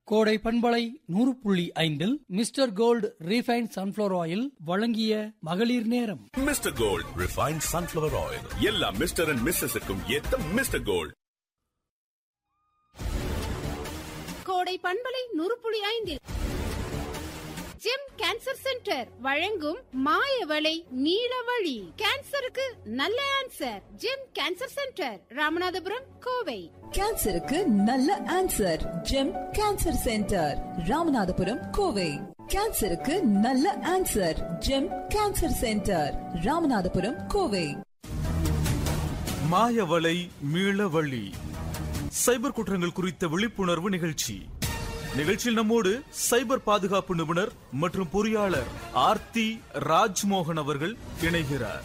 கோடை பண்பலை நூறு புள்ளி ஐந்தில் mister gold refine sunflower oil வழங்கிய மகளிர் நேரம் mister gold refined sunflower oil எல்லா மிஸ்டர் அண்ட் மிஸ்ஸஸுக்கும் ஏத்த மிஸ்டர் கோல்ட் கோடை பண்பலை நூறு புள்ளி ஐந்தில் ஜெம் கேன்சர் சென்டர் வழங்கும் மாயவளை நீலவழி கேன்சருக்கு நல்ல answer gem cancer centre Ramanathapuram Kovai கேன்சருக்கு நல்ல answer gem cancer centre Ramanathapuram Kovai கேன்சருக்கு நல்ல answer gem cancer centre Ramanathapuram Kovai மாயவலை மீளவழி சைபர் குற்றங்கள் குறித்த விழிப்புணர்வு நிகழ்ச்சி நிகழ்ச்சியில் நம்மோடு சைபர் பாதுகாப்பு நிபுணர் மற்றும் பொறியாளர் ஆர்த்தி ராஜ்மோகன் அவர்கள் இணைகிறார்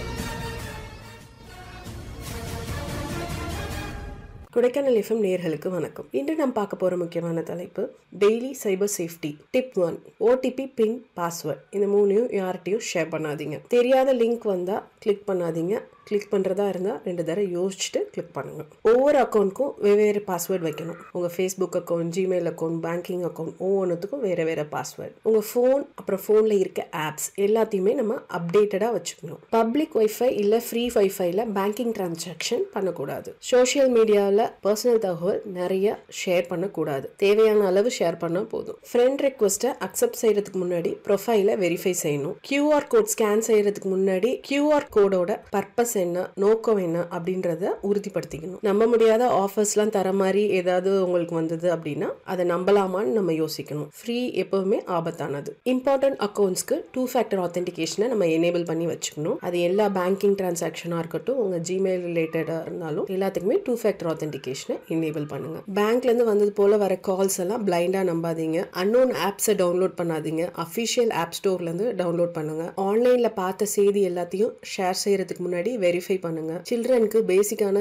கொடைக்கானல் எஃப்எம் நேர்களுக்கு வணக்கம் இன்று நாம் பார்க்க போகிற முக்கியமான தலைப்பு daily cyber safety tip one OTP PIN password இந்த மூணையும் யார்கிட்டையும் ஷேர் பண்ணாதீங்க தெரியாத லிங்க் வந்தால் கிளிக் பண்ணாதீங்க கிளிக் பண்ணுறதா இருந்தால் ரெண்டு தடவை யோசிச்சுட்டு கிளிக் பண்ணுங்கள் ஒவ்வொரு அக்கௌண்ட்க்கும் வெவ்வேறு பாஸ்வேர்டு வைக்கணும் உங்கள் Facebook account Gmail account banking account ஒவ்வொன்றுத்துக்கும் வேறு வேறு பாஸ்வேர்டு உங்கள் ஃபோன் அப்புறம் ஃபோனில் இருக்க ஆப்ஸ் எல்லாத்தையுமே நம்ம அப்டேட்டடாக வச்சுக்கணும் பப்ளிக் ஒய்ஃபை இல்லை ஃப்ரீ ஒய்ஃபைல பேங்கிங் டிரான்சாக்ஷன் பண்ணக்கூடாது சோஷியல் மீடியாவில் பர்சனல் தகவல் நிறைய ஷேர் பண்ணக்கூடாது தேவையான அளவு ஷேர் பண்ணால் போதும் ஃப்ரெண்ட் ரெக்வஸ்ட்டை அக்செப்ட் செய்கிறதுக்கு முன்னாடி ப்ரொஃபைலை வெரிஃபை செய்யணும் கியூஆர் கோட் ஸ்கேன் செய்கிறதுக்கு முன்னாடி கியூஆர் கோடோட பர்பஸ் என்ன நோக்கம் என்ன அப்படின்றத உறுதிப்படுத்திக்கணும் நம்ப முடியாத ஆஃபர்ஸ்லாம் தர மாதிரி ஏதாவது உங்களுக்கு வந்தது அப்படின்னா அதை நம்பலாமான்னு நம்ம யோசிக்கணும் ஃப்ரீ எப்பவுமே ஆபத்தானது இம்பார்ட்டன்ட் அக்கௌண்ட்ஸ்க்கு டூ ஃபேக்டர் ஆத்தென்டிகேஷனை நம்ம எனேபிள் பண்ணி வச்சுக்கணும் அது எல்லா பேங்கிங் டிரான்சாக்ஷனாக இருக்கட்டும் உங்கள் ஜிமெயில் ரிலேட்டடாக இருந்தாலும் எல்லாத்துக்குமே டூ ஃபேக்டர் ஆத்தென்டிகேஷனை எனேபிள் பண்ணுங்க பேங்க்லேருந்து வந்தது போல வர கால்ஸ் எல்லாம் பிளைண்டாக நம்பாதீங்க அன்னோன் ஆப்ஸை டவுன்லோட் பண்ணாதீங்க அஃபிஷியல் ஆப் ஸ்டோர்லேருந்து டவுன்லோட் பண்ணுங்க ஆன்லைனில் பார்த்த செய்தி எல்லாத்தையும் ஷேர் செய்யறதுக்கு முன்னாடி வெரிஃபை பண்ணுங்க சில்ட்ரனுக்கு பேசிக்கான